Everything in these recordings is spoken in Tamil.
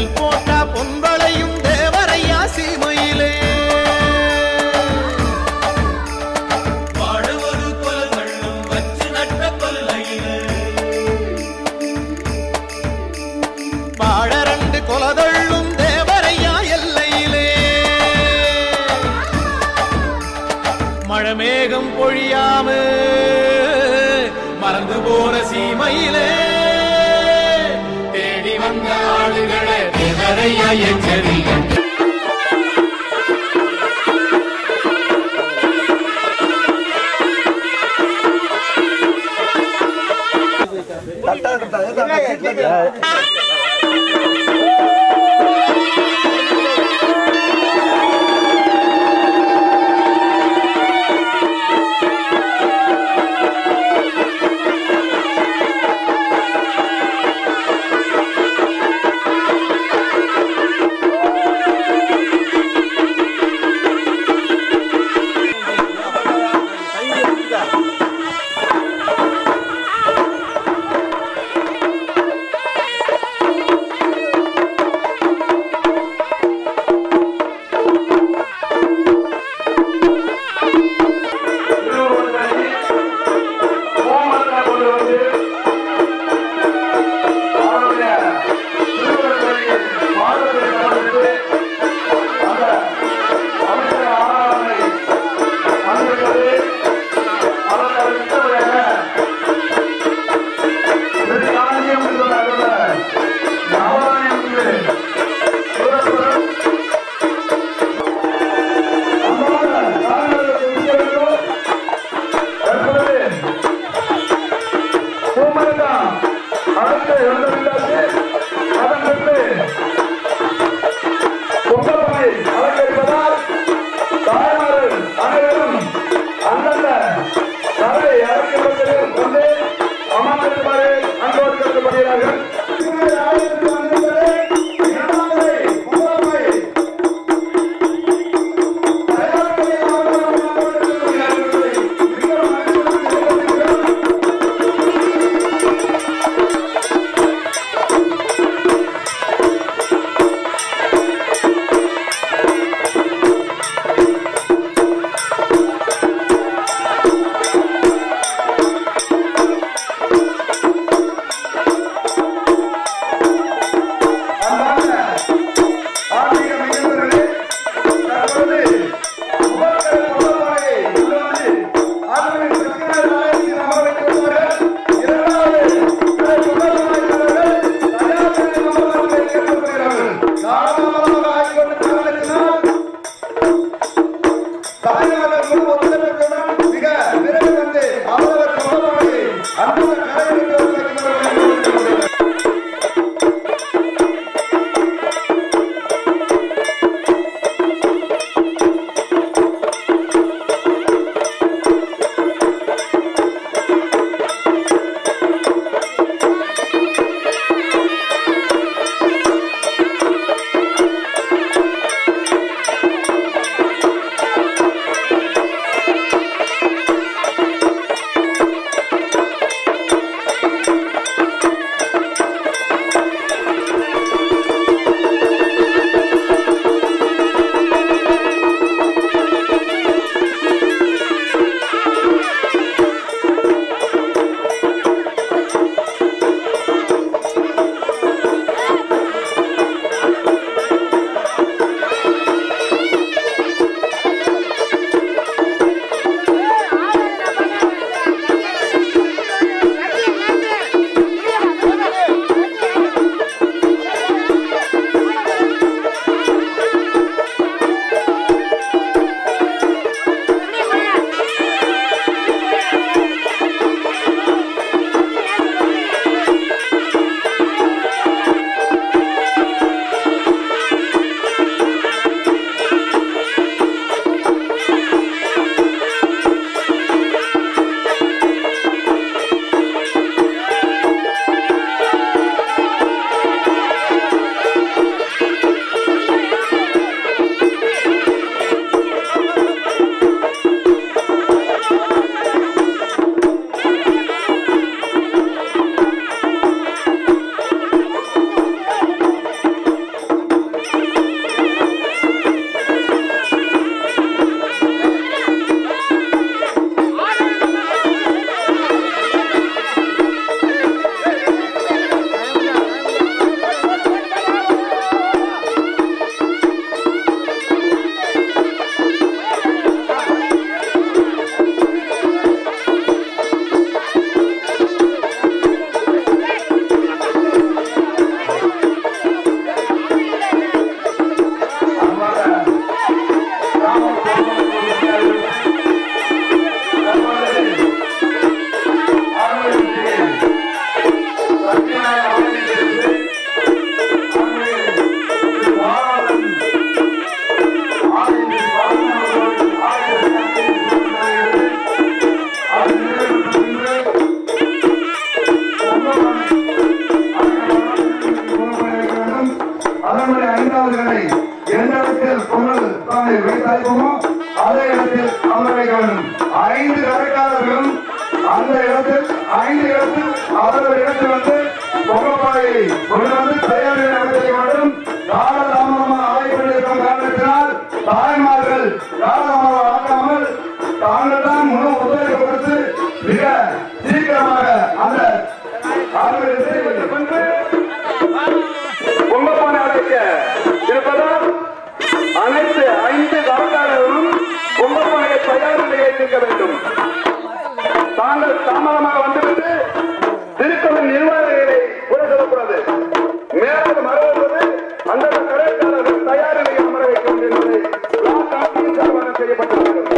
நெல் போட்டா பொங்கலையும் தேவரையா சீமையிலே வாழுவது கொலகளும் வச்சு நட்ட கொல்லையிலே வாழரண்டு கொலதள்ளும் தேவரையா எல்லையிலே மழமேகம் பொழியாம மறந்து போன சீமையிலே தேடி வந்த ஆளுகளே தேவரையா எச்சரிக்கை அரண்மனை ஐந்தாவது கடை எந்த இடத்தில் பொங்கல் சாமி வைத்தாய்ப்போமோ அதே இடத்தில் அமர வைக்க வேண்டும் ஐந்து கடைக்காரர்களும் அந்த இடத்தில் ஐந்து இடத்தில் அவரவர் இடத்தில் வந்து பொங்கப்பாயை கொண்டு வந்து தயார் செய்ய வேண்டும் காலதாமதமாக ஆய்வுகளிருக்கும் காரணத்தினால் தாய்மார்கள் காலதாமதம் ஆக்காமல் தாங்கள் தான் முழு ஒத்துழைப்பு கொடுத்து மிக சீக்கிரமாக அந்த ஆய்வுகளை கொண்டு பொங்கப்பானை அழைக்க இருப்பதால் அனைத்து ஐந்து காவலர்களும் பொங்கப்பானையை தயார் நிலையில் இருக்க வேண்டும் தாங்கள் தாமதமாக வந்துவிட்டு திருக்கோவில் நிர்வாகிகளை கூட சொல்லக்கூடாது மேலும் மறுவது அந்தந்த கடைக்காரர்கள் தயார் நிலையில் அமர வைக்க வேண்டும் என்பதை பிளாக் ஆஃபீஸ் சார்பாக செய்யப்பட்டிருக்கிறது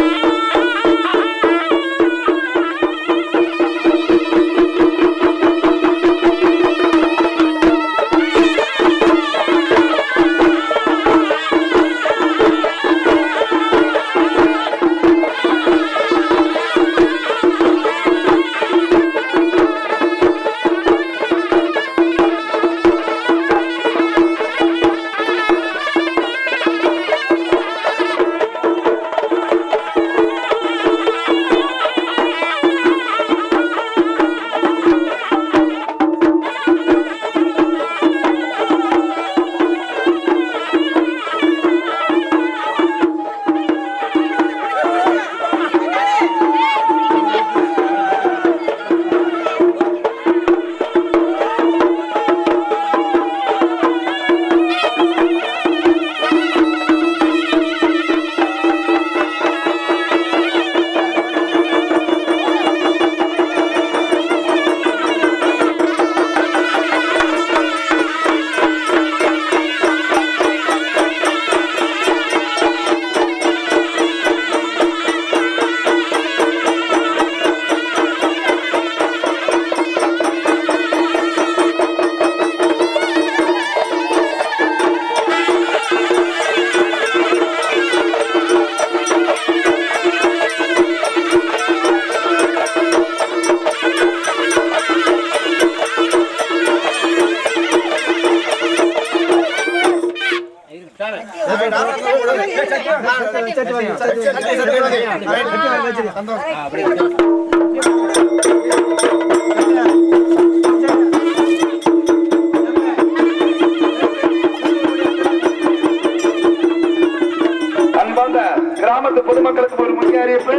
அன்பார்ந்த கிராமத்து பொதுமக்களுக்கு ஒரு முக்கிய அறிவிப்பு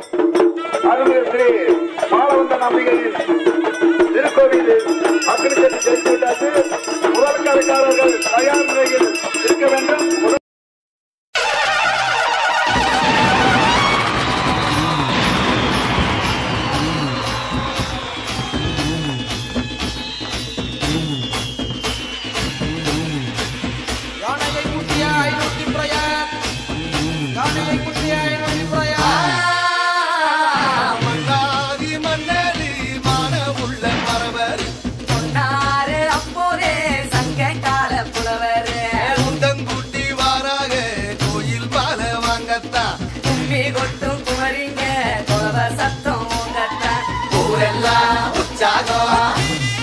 அருள்மிகு ஸ்ரீ மாலவந்த நம்பிகளின் திருக்கோவில் அக்னி சென்று ஜெயித்து விட்டாச்சு முதல் கடைக்காரர்கள் தயார் நிலையில் இருக்க வேண்டும் முதல் யானையை குட்டிய ஐநூத்தி பிரயான் யானையை குட்டிய ஐநூத்தி பிரயான் மன்னாதி மன்னரி மான உள்ள பரவர் பொன்னாரு அப்போதே சங்க கால புலவர் உந்தங்குட்டி வாராக கோயில் பால வாங்கத்தான் கும்மி கொட்டும் குமரிங்க கொலவ சத்தம் உங்கத்தான் ஊரெல்லாம் உற்சாகம்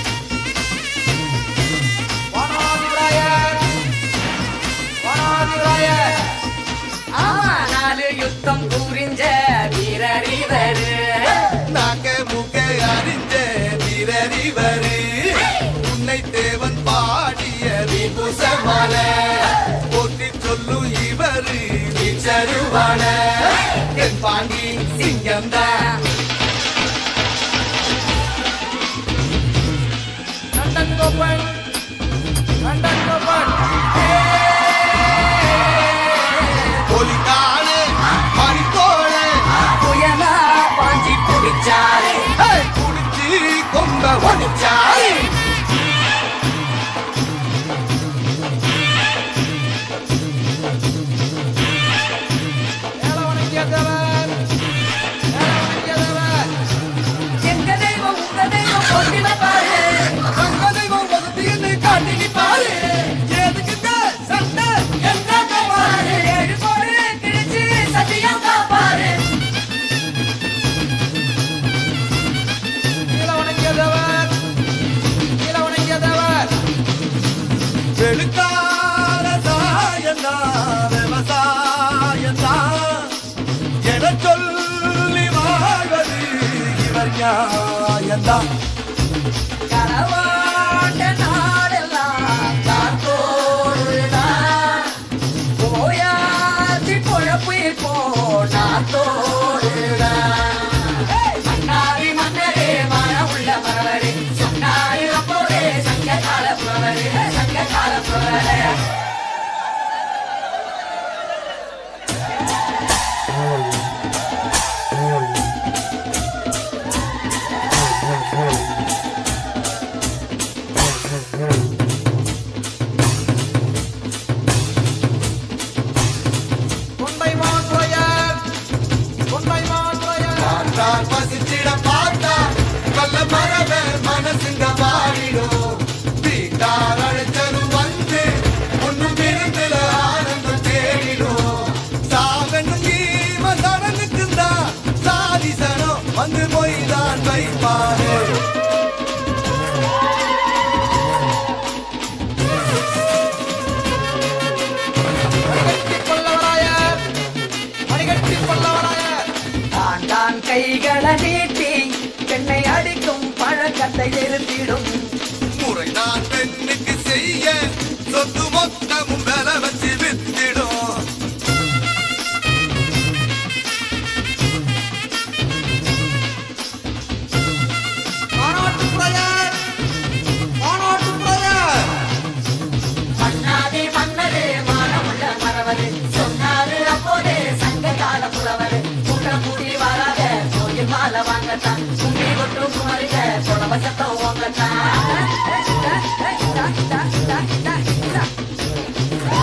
ஆமா நாலு யுத்தம் புரிஞ்ச வீரறிவரு நாங்க முக அறிஞ்ச வீரறிவரு உன்னை தேவன் பாடிய விபூசமான போற்றி சொல்லு இவரு வீச்சருவான தென் பாண்டி சிங்கம்தான் லண்டன் கோப்பன் லண்டன் கோப்பன் ஒலிக்கானே மணிக்கோளே புயலா பாஞ்சி குடிச்சாரு குடிச்சு கொம்ப ஒடிச்சாரு எங்க தெய்வம் உங்க தெய்வம் கொண்டில பாரு ரங்க தெய்வம் வசதிய விவசாயத்தான் என சொல்லி வாழ்வது இவர் நியாயந்தான் களவாண்ட நாடெல்லாம் காத்தோடுதான். ஓயாதி பொழப்பு இப்போ நாத்தோடுதான். மன்னாரி மன்னரே மனமுள்ள மரவரே சொன்னாரு அப்போதே சங்க கால புலவரே சங்க கால புலவரே கொண்டை மாற்றுயர் கொண்டை மாற்றுயர் பார்த்தால் பசிச்சிட பார்த்தா கள்ள மரப மனசுங்க பாடிடும் வீட்டார் அழைச்சதும் வந்து ஒன்னும் பெருந்தில ஆனந்தம் தேடிடும் சாகனும் ஈம சடனுக்கு தான் சாதி சனம் வந்து போய் தான் வைப்பாரு மணிகட்டி கொல்லவராயர் மணிகட்டி கொல்லவராயர் தான் தான் கைகளை நீட்டி பெண்ணை அடிக்கும் பழக்கத்தை நிறுத்திடும் முறைதான் பெண்ணுக்கு செய்ய சொத்து மொத்தமும் வில வச்சு வித்திடும் மாநாட்டு புறையர் மாநாட்டு புறையர் மன்னாதே மன்னரே மானமுள்ள மரவரே சொன்னாரு அப்போதே சங்க கால புலவரே கூட்டம் கூடி வராத கோயில் மாலை வாங்கத்தான் கும்மி கொட்டு குமருக புலவ சத்தம் வாங்கத்தான்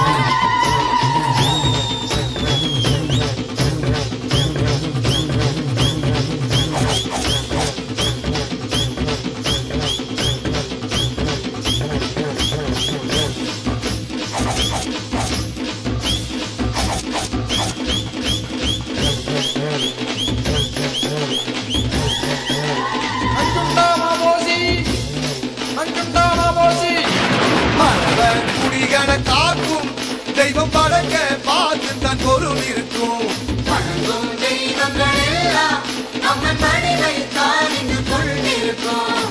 அஞ்சுண்டா மாமோசி அஞ்சுண்டா மாமோசி மரபன் குடிகளை காக்கும் தெய்வம் பழக்க பார்த்து தன் பொருள் இருக்கும் வணங்கும் தெய்வங்கள் எல்லாம் நம்ம மனிதை தான் இங்கு கொண்டிருக்கும்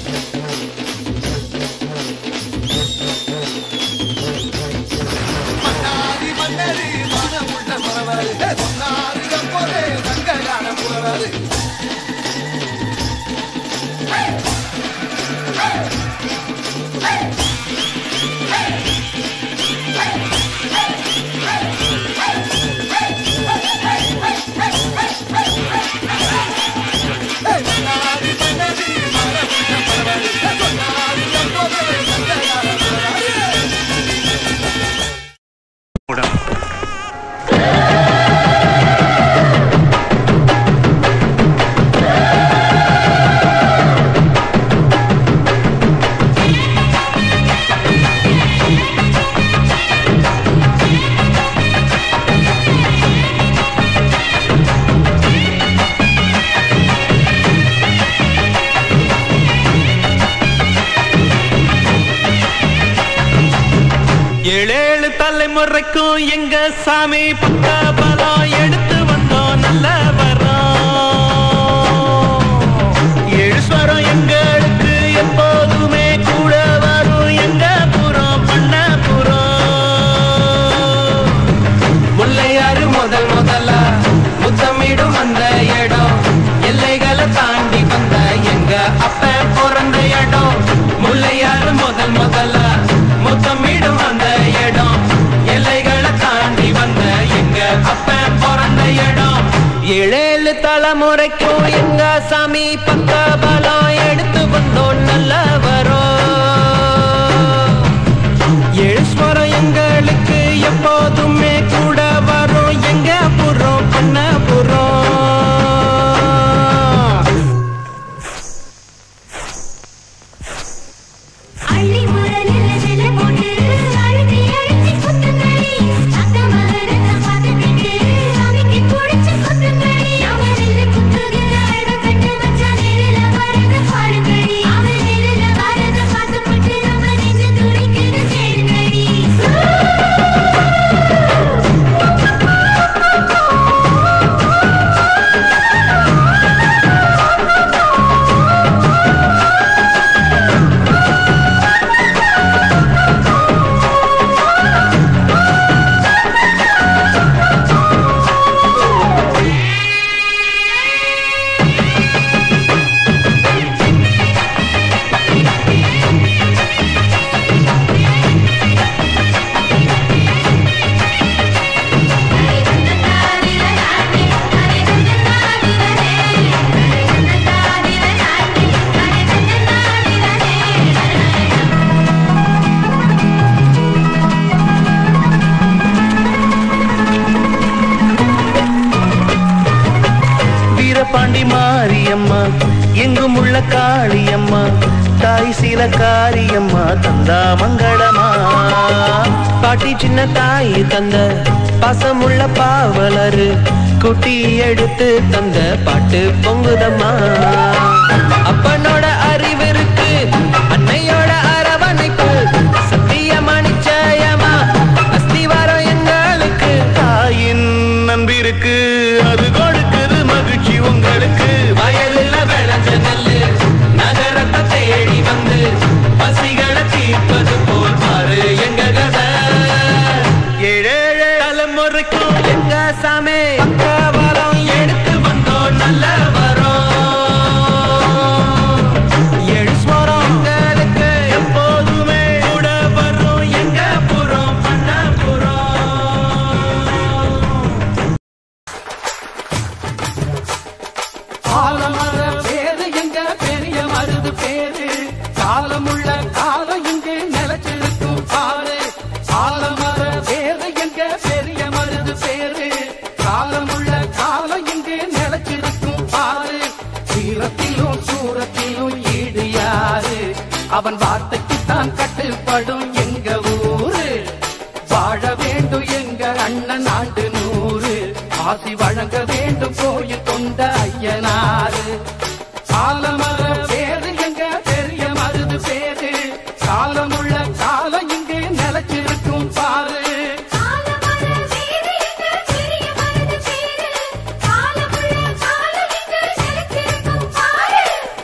மன்னாரி மன்னரி மனமுள்ள மரவர் சொன்னாரு எப்போதே சங்ககால புலவர் மன்னாரி மன்னரி மனமுள்ள மரவர் சொன்னாரு எப்போதே சங்ககால புலவர் ஏழேழு தலைமுறைக்கும் எங்க சாமி பக்க பலம் எடுத்து வந்தோம் நல்ல வரோம் ஏழு ஸ்வரம் எங்களுக்கு எப்போதுமே கூட வரும் எங்க புறம் பண்ண புறம் முல்லையாறு முதல் முதலா முத்தமிடும் அந்த இடம் எல்லைகளை தாண்டி வந்த எங்க அப்ப பிறந்த இடம் முல்லையாறு முதல் முதலா முத்தமிடும் அந்த இடம் எல்லைகளை தாண்டி வந்த எங்க அப்ப பிறந்த இடம் ஏழேழு தலைமுறைக்கும் எங்க சாமி பக்க பலம் எடுத்து வந்தோம் நல்ல வரோம் ஏழு ஸ்வரம் எங்களுக்கு எப்போதுமே கூட வரும் எங்க புறம் பண்ண புறம் அள்ளி முரலில் சில போட்டு அழுத்தி அழுத்தி குத்துங்கடி அக்க மகரத்தை பார்த்துக்கிட்டு சாமிக்கு குடிச்சு குத்துங்கடி அவரில் குத்துகிற பரிசில காரியம்மா தந்தா மங்களமா பாட்டி சின்ன தாய் தந்த பாசமுள்ள பாவலரு குட்டி எடுத்து தந்த பாட்டு பொங்குதம்மா அப்பனோட அறிவிருக்கு அன்னையோட அரவணைப்பு சத்தியமா நிச்சயமா அஸ்திவாரம் எங்களுக்கு தாயின் நம்பிருக்கு அது கொடுக்குது மகிழ்ச்சி உங்களுக்கு வயலில் விளைஞ்ச நெல்லு நகரத்தை தேடி வந்து பசிகளை தீர்ப்பது போல் பாரு எங்க கதை ஏழேழு தலைமுறைக்கும் எங்க சாமி பக்கவலம் எடுத்து வந்தோம் நல்ல வரோம் ஏழு ஸ்வரம் எங்களுக்கு எப்போதுமே கூட வரும் எங்க புறம் பண்ண ஆலமர பேரு எங்க பெரிய மருது பேரு காலமுள்ள காலம் இங்கு நிலச்சிருக்கும் பாரு ஆலமர பேரு எங்க பெரிய மருது பேரு காலமுள்ள காலம் இங்கு நிலச்சிருக்கும் பாரு சீரத்திலும் சூரத்திலும் ஈடு யாரு அவன் வார்த்தைக்குத்தான் கட்டுப்படும் எங்க ஊரு வாழ வேண்டும் எங்க அண்ணன் ஆண்டு நூறு ஆசி வழங்க வேண்டும் கோயில் கொண்ட ஐயனாரு காலமர பேரு எங்க பெரிய மருது பேரு காலமுள்ள காலம் இங்கே நிலச்சிருக்கும் பாரு காலமர வேறு எங்க பெரிய மருது பேரு காலமுள்ள காலம் இங்கு நிலைத்திருக்கும் பாரு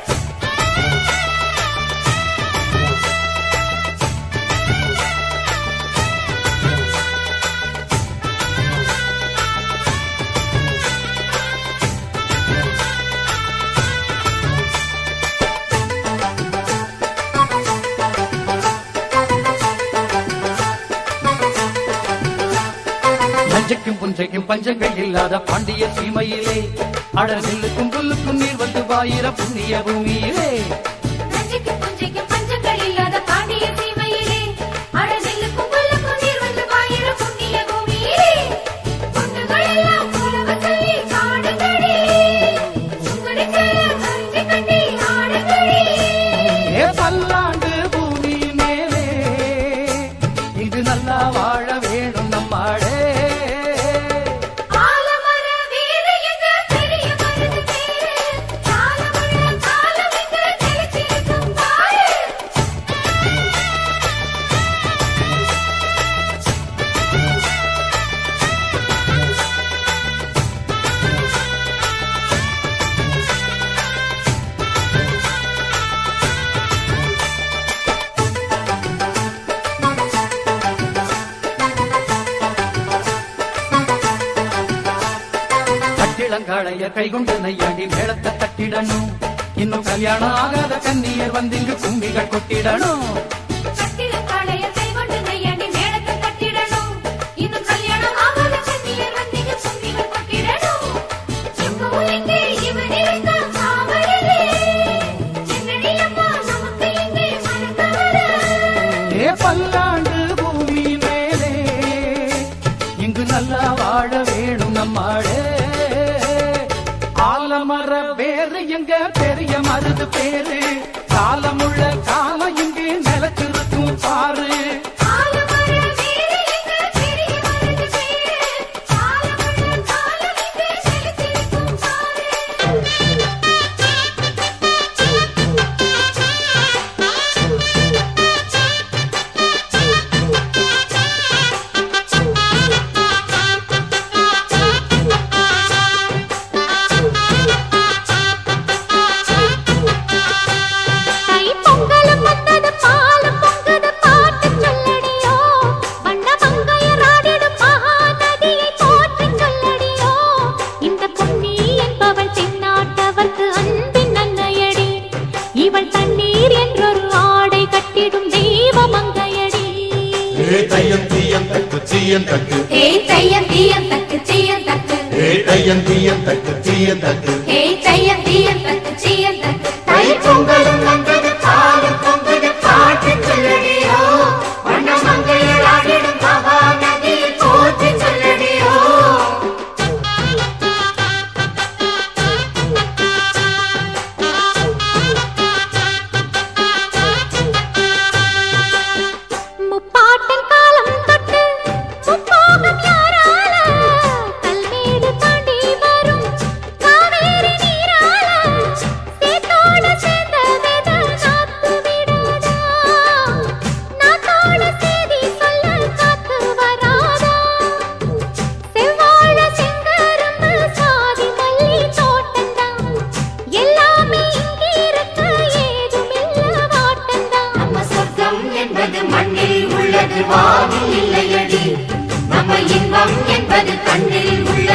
நஞ்சைக்கும் புஞ்சைக்கும் பஞ்சங்கள் இல்லாத பாண்டிய சீமையிலே அடநெல்லுக்கும் புல்லுக்கும் நீர் வந்து வாயிர புண்ணிய பூமியிலே நஞ்சுக்கு புஞ்சைக்கு பஞ்சங்கள் இல்லாத பாண்டிய சீமையிலே அடநெல்லுக்கும் புல்லுக்கும் நீர் வந்து பாயிர புண்ணிய பூமியிலே பொண்ணுகள் எல்லாம் புலவ சொல்லி பாடுங்களே சுங்குடி சேர கஞ்சி கட்டி ஆடுங்களே ஏ பல்லாண்டு பூமி மேலே இங்கு நல்லா வாழ வேணும் நம்மாடே ஆலமர வேறு எங்க பெரிய மருது பேரு காலமுள்ள காலம் இங்கு நிலைத்திருக்கும் பாரு கட்டிளங்காளைய கைகொண்டு நையாண்டி மேளத்தை தட்டிடணும் இன்னும் கல்யாணம் ஆகாத கன்னியர் வந்து இங்கு கும்பிகள் கொட்டிடணும் கட்டிடக்காளைய கைகொண்டு நையாண்டி மேளத்தை தட்டிடணும். இன்னும் கல்யாணம் ஆகாத கன்னியர் வந்தீங்க கும்பிகள் கொட்டிடணும். எங்க ஊருக்கு இவர் இருந்தா காவலரே. என்னடி அம்மா நமக்கு இங்கே மனக்கவலை. ஏ பல்லாண்டு பூமி மேலே இங்கு நல்லா வாழ வேணும் நம்மாடே ஆலமர வேறு எங்க பெரிய மருது பேரு காலமுள்ள காலம் இங்கு நிலத்திருக்கும் பாரு ஆலமர வேறு எங்க பெரிய மருது பேரு. காலமுள்ள காலம் இங்கே நிலைத்திருக்கும் பாரு. தை பொங்கலும் வந்தது பாலும் பொங்குது பாட்டு சொல்லடியோ வண்ண மங்கையராடிடும் மகாநதியை போற்றி சொல்லடியோ இந்த பொன்னி என்பவள் தென்னாட்டவர்க்கு அன்பின் அன்னையடி இவள் தண்ணீர் என்றொரு ஆடை கட்டிடும் தெய்வ மங்கையடி ஏ தையம் தீயம் தக்கு தீயம் தக்கு ஏய் தையம் தீயம் தக்கு தீயம் தக்கு ஏ தையம் தீயம் தக்கு தீயம் தக்கு ஏய் தையம் தீயம் தக்கு தீயம் தக்கு தை பொங்கலும் வந்தது பாலும் பொங்குது பாட்டு சொல்லடியோ வண்ண மங்கையராடிடும் மகாநதியை போற்றி சொல்லடியோ வாவில் இல்லையடி நம்ம இன்பம் என்பது கண்ணில் உள்ள